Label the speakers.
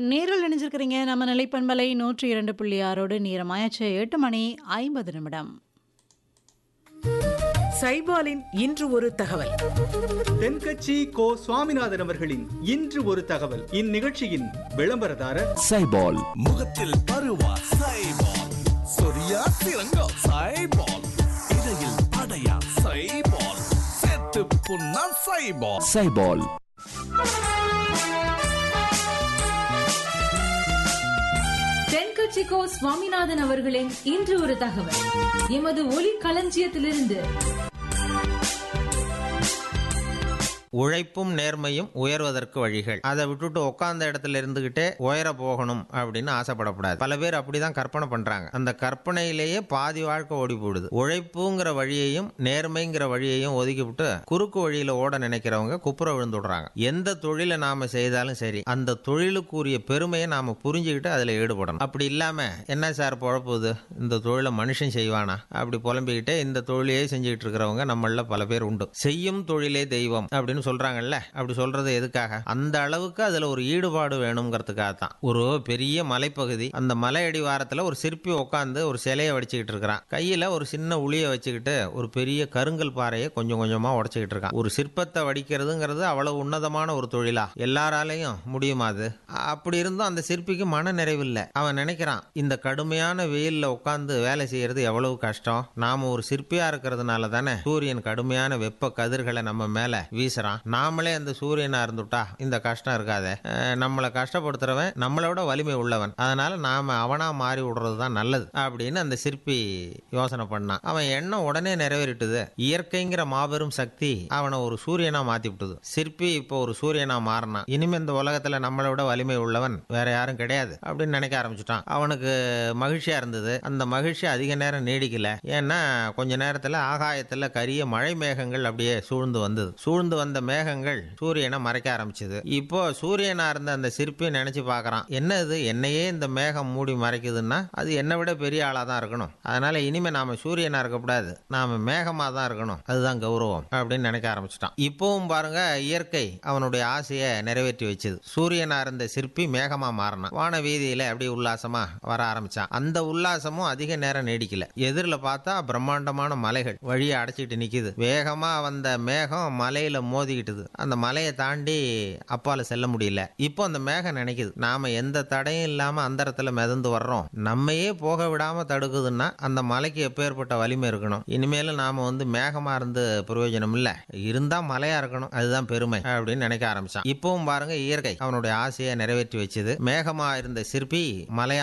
Speaker 1: நேரில் இணைஞ்சிருக்கிறீங்க நம்ம நிலைப்பண்பலை நூற்றி இரண்டு புள்ளி ஆறோடு நேரமாயாச்சு எட்டு மணி ஐம்பது நிமிடம்
Speaker 2: சைபாலின் இன்று ஒரு தகவல்
Speaker 3: தென்கட்சி கோ சுவாமிநாதன் அவர்களின் இன்று ஒரு தகவல் இந்நிகழ்ச்சியின் விளம்பரதாரர்
Speaker 4: சைபால்
Speaker 5: முகத்தில் பருவா சைபால் சொரியா சிறங்கோ சைபால் இடையில் படையா சைபால் செத்து புண்ணா சைபால்
Speaker 4: சைபால்
Speaker 6: தென்கட்சிக்கோ சுவாமிநாதன் அவர்களின் இன்று ஒரு தகவல் எமது ஒலி களஞ்சியத்திலிருந்து
Speaker 7: உழைப்பும் நேர்மையும் உயர்வதற்கு வழிகள் அதை விட்டுட்டு உட்கார்ந்த இடத்துல இருந்துகிட்டே உயர போகணும் அப்படின்னு ஆசைப்படக்கூடாது பல பேர் அப்படிதான் கற்பனை பண்றாங்க அந்த கற்பனையிலேயே பாதி வாழ்க்கை ஓடி போடுது உழைப்புங்கிற வழியையும் நேர்மைங்கிற வழியையும் ஒதுக்கி விட்டு குறுக்கு வழியில ஓட நினைக்கிறவங்க குப்புற விழுந்து விடுறாங்க எந்த தொழிலை நாம செய்தாலும் சரி அந்த தொழிலுக்குரிய பெருமையை நாம புரிஞ்சுக்கிட்டு அதுல ஈடுபடணும் அப்படி இல்லாம என்ன சார் பொழப்புது இந்த தொழிலை மனுஷன் செய்வானா அப்படி புலம்பிக்கிட்டே இந்த தொழிலையே செஞ்சுக்கிட்டு இருக்கிறவங்க நம்மள பல பேர் உண்டு செய்யும் தொழிலே தெய்வம் அப்படின்னு சொல்றாங்கல்ல அப்படி சொல்றது எதுக்காக அந்த அளவுக்கு அதுல ஒரு ஈடுபாடு வேணுங்கிறதுக்காக தான் ஒரு பெரிய மலைப்பகுதி அந்த மலை அடிவாரத்துல ஒரு சிற்பி உட்காந்து ஒரு சிலையை வடிச்சுக்கிட்டு இருக்கிறான் கையில ஒரு சின்ன உளியை வச்சுக்கிட்டு ஒரு பெரிய கருங்கல் பாறையை கொஞ்சம் கொஞ்சமா உடைச்சுக்கிட்டு இருக்கான் ஒரு சிற்பத்தை வடிக்கிறதுங்கிறது அவ்வளவு உன்னதமான ஒரு தொழிலா எல்லாராலையும் முடியுமா அது அப்படி இருந்தும் அந்த சிற்பிக்கு மன நிறைவில்லை அவன் நினைக்கிறான் இந்த கடுமையான வெயில்ல உட்காந்து வேலை செய்யறது எவ்வளவு கஷ்டம் நாம ஒரு சிற்பியா இருக்கிறதுனால தானே சூரியன் கடுமையான வெப்ப கதிர்களை நம்ம மேல வீசுறான் நாமளே அந்த சூரியனா இருந்துட்டா இந்த கஷ்டம் இருக்காதே அஹ் நம்மளை கஷ்டப்படுத்துறவன் நம்மளோட வலிமை உள்ளவன் அதனால நாம அவனா மாறி விடுறது தான் நல்லது அப்படின்னு அந்த சிற்பி யோசனை பண்ணான் அவன் எண்ணம் உடனே நிறைவேறிட்டுது இயற்கைங்கிற மாபெரும் சக்தி அவனை ஒரு சூரியனா மாத்தி விட்டுது சிற்பி இப்போ ஒரு சூரியனா மாறினான் இனிமே இந்த உலகத்துல நம்மளை விட வலிமை உள்ளவன் வேற யாரும் கிடையாது அப்படின்னு நினைக்க ஆரம்பிச்சுட்டான் அவனுக்கு மகிழ்ச்சியா இருந்தது அந்த மகிழ்ச்சி அதிக நேரம் நீடிக்கல ஏன்னா கொஞ்ச நேரத்துல ஆகாயத்துல கரிய மழை மேகங்கள் அப்படியே சூழ்ந்து வந்தது சூழ்ந்து வந்த மேகங்கள் சூரியனை மறைக்க ஆரம்பிச்சது இப்போ சூரியனா இருந்த அந்த சிற்பி நினைச்சு பார்க்கறான் என்ன இது என்னையே இந்த மேகம் மூடி மறைக்குதுன்னா அது என்னை விட பெரிய ஆளா தான் இருக்கணும் அதனால இனிமே நாம சூரியனா இருக்கக்கூடாது நாம மேகமா தான் இருக்கணும் அதுதான் கௌரவம் அப்படின்னு நினைக்க ஆரம்பிச்சிட்டான் இப்பவும் பாருங்க இயற்கை அவனுடைய ஆசையை நிறைவேற்றி வச்சது சூரியனா இருந்த சிற்பி மேகமா மாறினான் வான வீதியில அப்படியே உல்லாசமா வர ஆரம்பிச்சான் அந்த உல்லாசமும் அதிக நேரம் நீடிக்கல எதிரில் பார்த்தா பிரம்மாண்டமான மலைகள் வழியை அடைச்சிட்டு நிக்குது வேகமா வந்த மேகம் மலையில மோதிக்கிட்டுது அந்த மலையை தாண்டி அப்பால செல்ல முடியல இப்போ அந்த மேகம் நினைக்குது நாம எந்த தடையும் இல்லாம அந்தரத்துல மிதந்து வர்றோம் நம்மையே போக விடாம தடுக்குதுன்னா அந்த மலைக்கு எப்பேற்பட்ட வலிமை இருக்கணும் இனிமேலும் நாம வந்து மேகமா இருந்து பிரயோஜனம் இல்ல இருந்தா மலையா இருக்கணும் அதுதான் பெருமை அப்படின்னு நினைக்க ஆரம்பிச்சான் இப்பவும் பாருங்க இயற்கை அவனுடைய ஆசையை நிறைவேற்றி வச்சது மேகமா இருந்த சிற்பி மலையா